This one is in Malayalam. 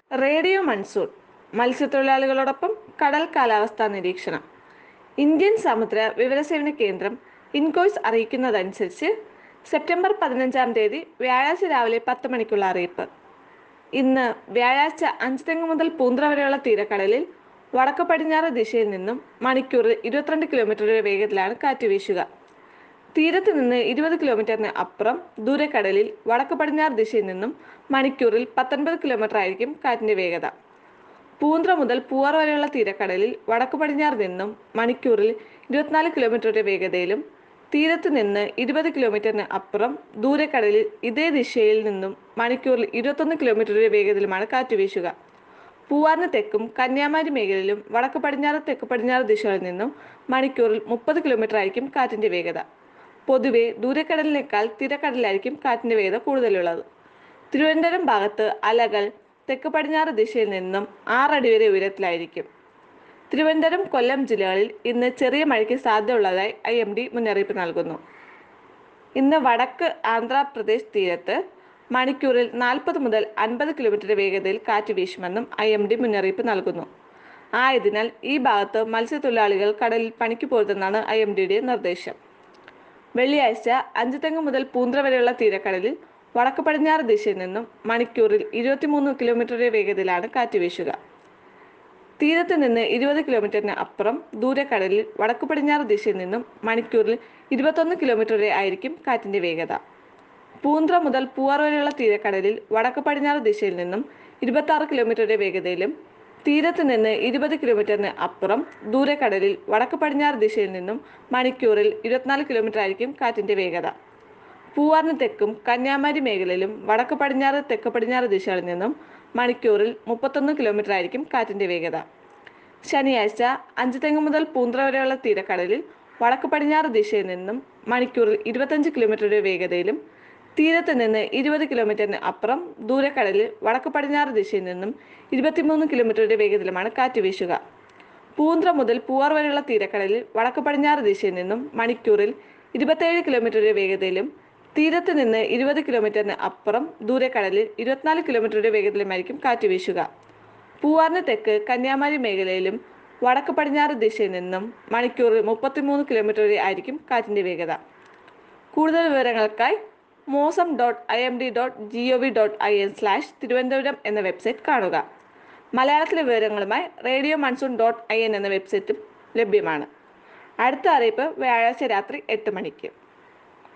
റേഡിയോ മൺസൂൺ മത്സ്യത്തൊഴിലാളികളോടൊപ്പം കടൽ കാലാവസ്ഥാ നിരീക്ഷണം ഇന്ത്യൻ സമുദ്ര വിവരസേവന കേന്ദ്രം ഇൻകോയ്സ് അറിയിക്കുന്നതനുസരിച്ച് സെപ്റ്റംബർ പതിനഞ്ചാം തീയതി വ്യാഴാഴ്ച രാവിലെ പത്ത് മണിക്കുള്ള അറിയിപ്പ് ഇന്ന് വ്യാഴാഴ്ച അഞ്ചുതെങ്ങ് മുതൽ പൂന്ത്ര വരെയുള്ള തീരക്കടലിൽ വടക്ക് പടിഞ്ഞാറ് ദിശയിൽ നിന്നും മണിക്കൂറിൽ ഇരുപത്തിരണ്ട് കിലോമീറ്റർ വേഗത്തിലാണ് കാറ്റ് വീശുക തീരത്ത് നിന്ന് ഇരുപത് കിലോമീറ്ററിന് അപ്പുറം ദൂരക്കടലിൽ വടക്ക് പടിഞ്ഞാറ് ദിശയിൽ നിന്നും മണിക്കൂറിൽ പത്തൊൻപത് കിലോമീറ്റർ ആയിരിക്കും കാറ്റിന്റെ വേഗത പൂന്ത്ര മുതൽ പൂവാർ വരെയുള്ള തീരക്കടലിൽ വടക്ക് പടിഞ്ഞാറ് നിന്നും മണിക്കൂറിൽ ഇരുപത്തിനാല് കിലോമീറ്ററുടെ വേഗതയിലും തീരത്ത് നിന്ന് ഇരുപത് കിലോമീറ്ററിന് അപ്പുറം ദൂരക്കടലിൽ ഇതേ ദിശയിൽ നിന്നും മണിക്കൂറിൽ ഇരുപത്തൊന്ന് കിലോമീറ്ററുടെ വേഗതയിലുമാണ് കാറ്റ് വീശുക പൂവാറിന് തെക്കും കന്യാകുമാരി മേഖലയിലും വടക്ക് പടിഞ്ഞാറ് തെക്ക് പടിഞ്ഞാറ് ദിശകളിൽ നിന്നും മണിക്കൂറിൽ മുപ്പത് കിലോമീറ്റർ ആയിരിക്കും കാറ്റിന്റെ വേഗത പൊതുവെ ദൂരക്കടലിനേക്കാൾ തിരക്കടലിലായിരിക്കും കാറ്റിന്റെ വേഗത കൂടുതലുള്ളത് തിരുവനന്തപുരം ഭാഗത്ത് അലകൾ തെക്ക് പടിഞ്ഞാറ് ദിശയിൽ നിന്നും ആറടി വരെ ഉയരത്തിലായിരിക്കും തിരുവനന്തപുരം കൊല്ലം ജില്ലകളിൽ ഇന്ന് ചെറിയ മഴയ്ക്ക് സാധ്യതയുള്ളതായി ഐ എം ഡി മുന്നറിയിപ്പ് നൽകുന്നു ഇന്ന് വടക്ക് ആന്ധ്രാപ്രദേശ് തീരത്ത് മണിക്കൂറിൽ നാൽപ്പത് മുതൽ അൻപത് കിലോമീറ്റർ വേഗതയിൽ കാറ്റ് വീശുമെന്നും ഐ എം ഡി മുന്നറിയിപ്പ് നൽകുന്നു ആയതിനാൽ ഈ ഭാഗത്ത് മത്സ്യത്തൊഴിലാളികൾ കടലിൽ പണിക്ക് പോരുതെന്നാണ് ഐ എം ഡിയുടെ നിർദ്ദേശം വെള്ളിയാഴ്ച അഞ്ചുതെങ്ങ് മുതൽ പൂന്ത്ര വരെയുള്ള തീരക്കടലിൽ വടക്ക് പടിഞ്ഞാറ് ദിശയിൽ നിന്നും മണിക്കൂറിൽ ഇരുപത്തിമൂന്ന് കിലോമീറ്റർ വേഗതയിലാണ് കാറ്റ് വീശുക തീരത്ത് നിന്ന് ഇരുപത് കിലോമീറ്ററിന് അപ്പുറം ദൂരക്കടലിൽ വടക്ക് പടിഞ്ഞാറ് ദിശയിൽ നിന്നും മണിക്കൂറിൽ ഇരുപത്തൊന്ന് കിലോമീറ്റർ വരെ ആയിരിക്കും കാറ്റിന്റെ വേഗത പൂന്ത്ര മുതൽ പൂവാർ വരെയുള്ള തീരക്കടലിൽ വടക്ക് പടിഞ്ഞാറ് ദിശയിൽ നിന്നും ഇരുപത്തി ആറ് കിലോമീറ്റർ വേഗതയിലും തീരത്ത് നിന്ന് ഇരുപത് കിലോമീറ്ററിന് അപ്പുറം ദൂരക്കടലിൽ വടക്ക് പടിഞ്ഞാറ് ദിശയിൽ നിന്നും മണിക്കൂറിൽ ഇരുപത്തിനാല് കിലോമീറ്റർ ആയിരിക്കും കാറ്റിന്റെ വേഗത പൂവാറിന് തെക്കും കന്യാകുമാരി മേഖലയിലും വടക്ക് പടിഞ്ഞാറ് തെക്ക് പടിഞ്ഞാറ് ദിശകളിൽ നിന്നും മണിക്കൂറിൽ മുപ്പത്തൊന്ന് കിലോമീറ്റർ ആയിരിക്കും കാറ്റിന്റെ വേഗത ശനിയാഴ്ച അഞ്ചുതെങ്ങ് മുതൽ പൂന്ത്ര വരെയുള്ള തീരക്കടലിൽ വടക്ക് പടിഞ്ഞാറ് ദിശയിൽ നിന്നും മണിക്കൂറിൽ ഇരുപത്തഞ്ച് കിലോമീറ്റർ വേഗതയിലും തീരത്ത് നിന്ന് ഇരുപത് കിലോമീറ്ററിന് അപ്പുറം ദൂരക്കടലിൽ വടക്ക് പടിഞ്ഞാറ് ദിശയിൽ നിന്നും ഇരുപത്തിമൂന്ന് കിലോമീറ്ററുടെ വേഗത്തിലുമാണ് കാറ്റ് വീശുക പൂന്ത്ര മുതൽ പൂവാർ വരെയുള്ള തീരക്കടലിൽ വടക്ക് പടിഞ്ഞാറ് ദിശയിൽ നിന്നും മണിക്കൂറിൽ ഇരുപത്തേഴ് കിലോമീറ്ററുടെ വേഗതയിലും തീരത്ത് നിന്ന് ഇരുപത് കിലോമീറ്ററിന് അപ്പുറം ദൂരക്കടലിൽ ഇരുപത്തിനാല് കിലോമീറ്ററുടെ വേഗത്തിലുമായിരിക്കും കാറ്റ് വീശുക പൂവാറിന് തെക്ക് കന്യാകുമാരി മേഖലയിലും വടക്ക് പടിഞ്ഞാറ് ദിശയിൽ നിന്നും മണിക്കൂറിൽ മുപ്പത്തിമൂന്ന് കിലോമീറ്റർ വരെ ആയിരിക്കും കാറ്റിന്റെ വേഗത കൂടുതൽ വിവരങ്ങൾക്കായി Mausam dot I M D dot G O V dot I N slash Thiruvananthapuram എന്ന വെബ്സൈറ്റ് കാണുക മലയാളത്തിലെ വിവരങ്ങളുമായി radio monsoon dot I N എന്ന വെബ്സൈറ്റും ലഭ്യമാണ് അടുത്ത അറിയിപ്പ് വ്യാഴാഴ്ച രാത്രി എട്ട് മണിക്ക്